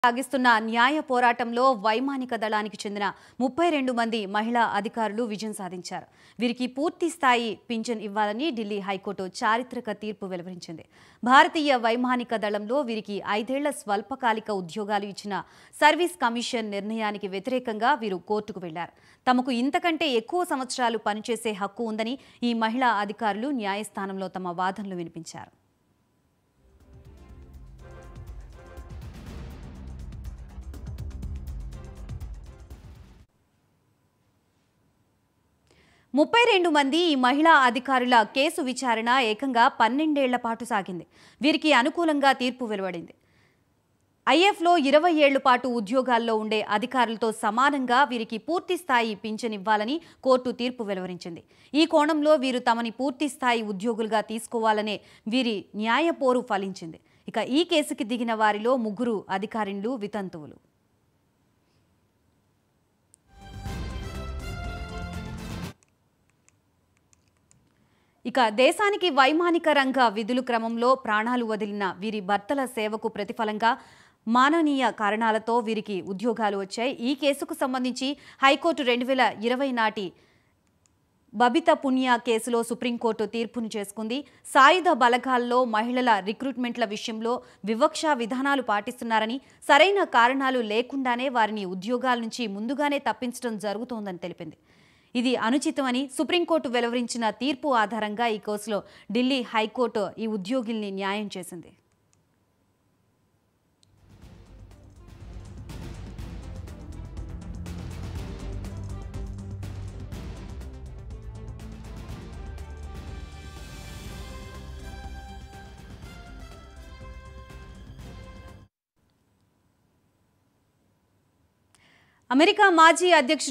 సాగిస్తున్న న్యాయ పోరాటంలో వైమానిక దళానికి చెందిన ముప్పై రెండు మంది మహిళా అధికారులు విజయం సాధించారు వీరికి పూర్తి స్థాయి పింఛన్ ఇవ్వాలని ఢిల్లీ హైకోర్టు చారిత్రక తీర్పు వెలువరించింది భారతీయ వైమానిక దళంలో వీరికి ఐదేళ్ల స్వల్పకాలిక ఉద్యోగాలు ఇచ్చిన సర్వీస్ కమిషన్ నిర్ణయానికి వ్యతిరేకంగా వీరు కోర్టుకు వెళ్లారు తమకు ఇంతకంటే ఎక్కువ సంవత్సరాలు పనిచేసే హక్కు ఉందని ఈ మహిళా అధికారులు న్యాయస్థానంలో తమ వాదనలు వినిపించారు ముప్పై రెండు మంది ఈ మహిళా అధికారుల కేసు విచారణ ఏకంగా పన్నెండేళ్ల పాటు సాగింది వీరికి అనుకూలంగా తీర్పు వెలువడింది ఐఎఫ్లో ఇరవై ఏళ్ల పాటు ఉద్యోగాల్లో ఉండే అధికారులతో సమానంగా వీరికి పూర్తి స్థాయి పింఛన్ ఇవ్వాలని కోర్టు తీర్పు వెలువరించింది ఈ కోణంలో వీరు తమని పూర్తి స్థాయి ఉద్యోగులుగా తీసుకోవాలనే వీరి న్యాయ పోరు ఫలించింది ఇక ఈ కేసుకి దిగిన వారిలో ముగ్గురు అధికారిణులు వితంతువులు ఇక దేశానికి వైమానిక రంగ విధులు క్రమంలో ప్రాణాలు వదిలిన వీరి భర్తల సేవకు ప్రతిఫలంగా మాననీయ కారణాలతో వీరికి ఉద్యోగాలు వచ్చాయి ఈ కేసుకు సంబంధించి హైకోర్టు రెండు వేల ఇరవై నాటి బబిత పుణ్య కేసులో సుప్రీంకోర్టు తీర్పును చేసుకుంది సాయుధ బలగాల్లో మహిళల రిక్రూట్మెంట్ల విషయంలో వివక్ష విధానాలు పాటిస్తున్నారని సరైన కారణాలు లేకుండానే వారిని ఉద్యోగాల నుంచి ముందుగానే తప్పించడం జరుగుతోందని తెలిపింది ఇది అనుచితమని సుప్రీంకోర్టు వెలువరించిన తీర్పు ఆధారంగా ఈ కేసులో ఢిల్లీ హైకోర్టు ఈ ఉద్యోగుల్ని న్యాయం చేసింది అమెరికా మాజీ అధ్యక్షుడు